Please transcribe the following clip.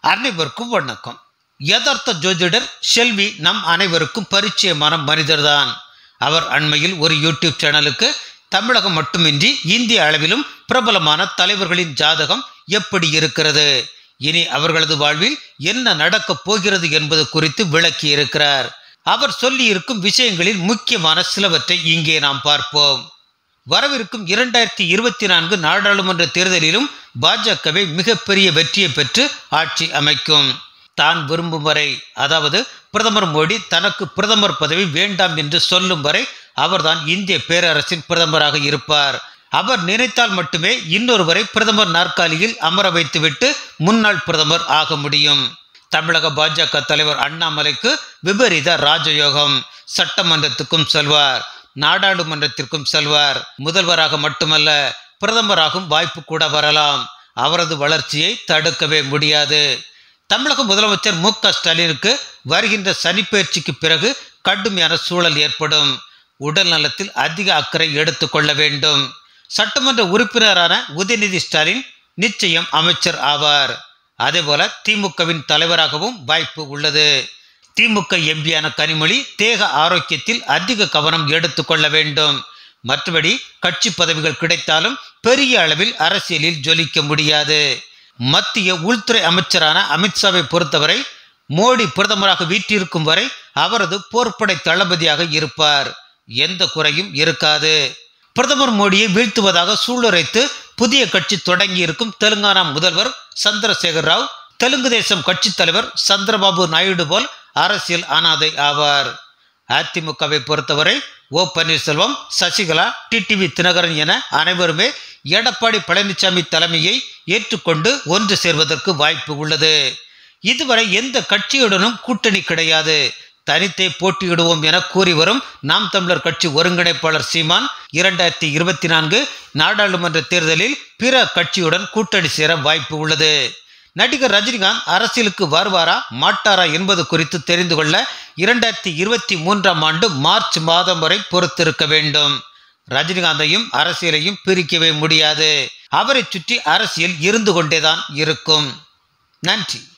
அனைவருக்கும் வணக்கம் யதார்த்த ஜோதிடர் செல்வி நம் அனைவருக்கும் பரிச்சயமான மனிதர்தான் அவர் அண்மையில் ஒரு யூடியூப் சேனலுக்கு தமிழகம் மட்டுமின்றி இந்திய அளவிலும் பிரபலமான தலைவர்களின் ஜாதகம் எப்படி இருக்கிறது இனி அவர்களது வாழ்வில் என்ன நடக்கப் போகிறது என்பது குறித்து விளக்கி இருக்கிறார் அவர் சொல்லியிருக்கும் விஷயங்களில் முக்கியமான சிலவற்றை இங்கே நாம் பார்ப்போம் வரவிருக்கும் இரண்டாயிரத்தி இருபத்தி நான்கு நாடாளுமன்ற தேர்தலிலும் பாஜகவை மிகப்பெரிய வெற்றியை பெற்று ஆட்சி அமைக்கும் தான் விரும்பும் வரை அதாவது பிரதமர் மோடி தனக்கு பிரதமர் பதவி வேண்டாம் என்று சொல்லும் வரை அவர்தான் இந்திய பேரரசின் பிரதமராக இருப்பார் அவர் நினைத்தால் மட்டுமே இன்னொருவரை பிரதமர் நாற்காலியில் அமர வைத்துவிட்டு முன்னாள் பிரதமர் ஆக முடியும் தமிழக பாஜக தலைவர் அண்ணாமலைக்கு விபரீத ராஜயோகம் சட்டமன்றத்துக்கும் செல்வார் நாடாளுமன்றத்திற்கும் செல்வார் முதல்வராக மட்டுமல்ல பிரதமராகும் வாய்ப்பு கூட வரலாம் அவரது வளர்ச்சியை தடுக்கவே முடியாது தமிழக முதலமைச்சர் மு க ஸ்டாலினுக்கு வருகின்ற சனிப்பெயர்ச்சிக்கு பிறகு கடுமையான சூழல் ஏற்படும் உடல் நலத்தில் அதிக அக்கறை எடுத்துக்கொள்ள வேண்டும் சட்டமன்ற உறுப்பினரான உதயநிதி ஸ்டாலின் நிச்சயம் அமைச்சர் ஆவார் அதேபோல திமுகவின் தலைவராகவும் வாய்ப்பு உள்ளது திமுக எம்பியான கனிமொழி தேக ஆரோக்கியத்தில் அதிக கவனம் எடுத்துக்கொள்ள வேண்டும் மற்றபடி கட்சி பதவிகள் கிடைத்தாலும் பெரிய அளவில் அரசியலில் ஜொலிக்க முடியாது மத்திய உள்துறை அமைச்சரான அமித்ஷாவை பொறுத்தவரை மோடி பிரதமராக வீற்றிருக்கும் வரை அவரது போர்ப்படை தளபதியாக இருப்பார் எந்த குறையும் இருக்காது பிரதமர் மோடியை வீழ்த்துவதாக சூளுரைத்து புதிய கட்சி தொடங்கியிருக்கும் தெலுங்கானா முதல்வர் சந்திரசேகர் ராவ் தெலுங்கு தேசம் கட்சித் தலைவர் சந்திரபாபு நாயுடு போல் அரசியல் அனாதை ஆவார் அதிமுகவை பொறுத்தவரை ஓ பன்னீர்செல்வம் சசிகலா டிடிவி தினகரன் என அனைவருமே எடப்பாடி பழனிசாமி தலைமையை ஏற்றுக்கொண்டு ஒன்று சேர்வதற்கு வாய்ப்பு உள்ளது இதுவரை எந்த கட்சியுடனும் கூட்டணி கிடையாது தனித்தே போட்டியிடுவோம் என கூறி வரும் நாம் தமிழர் கட்சி ஒருங்கிணைப்பாளர் சீமான் இரண்டாயிரத்தி இருபத்தி நான்கு நாடாளுமன்ற தேர்தலில் பிற கட்சியுடன் கூட்டணி சேர வாய்ப்பு உள்ளது நடிகர் ரஜினிகாந்த் அரசியலுக்கு வருவாரா மாட்டாரா என்பது குறித்து தெரிந்து கொள்ள இரண்டாயிரத்தி இருபத்தி மூன்றாம் ஆண்டு மார்ச் மாதம் வரை பொறுத்திருக்க வேண்டும் ரஜினிகாந்தையும் அரசியலையும் பிரிக்கவே முடியாது அவரை சுற்றி அரசியல் இருந்து கொண்டேதான் இருக்கும் நன்றி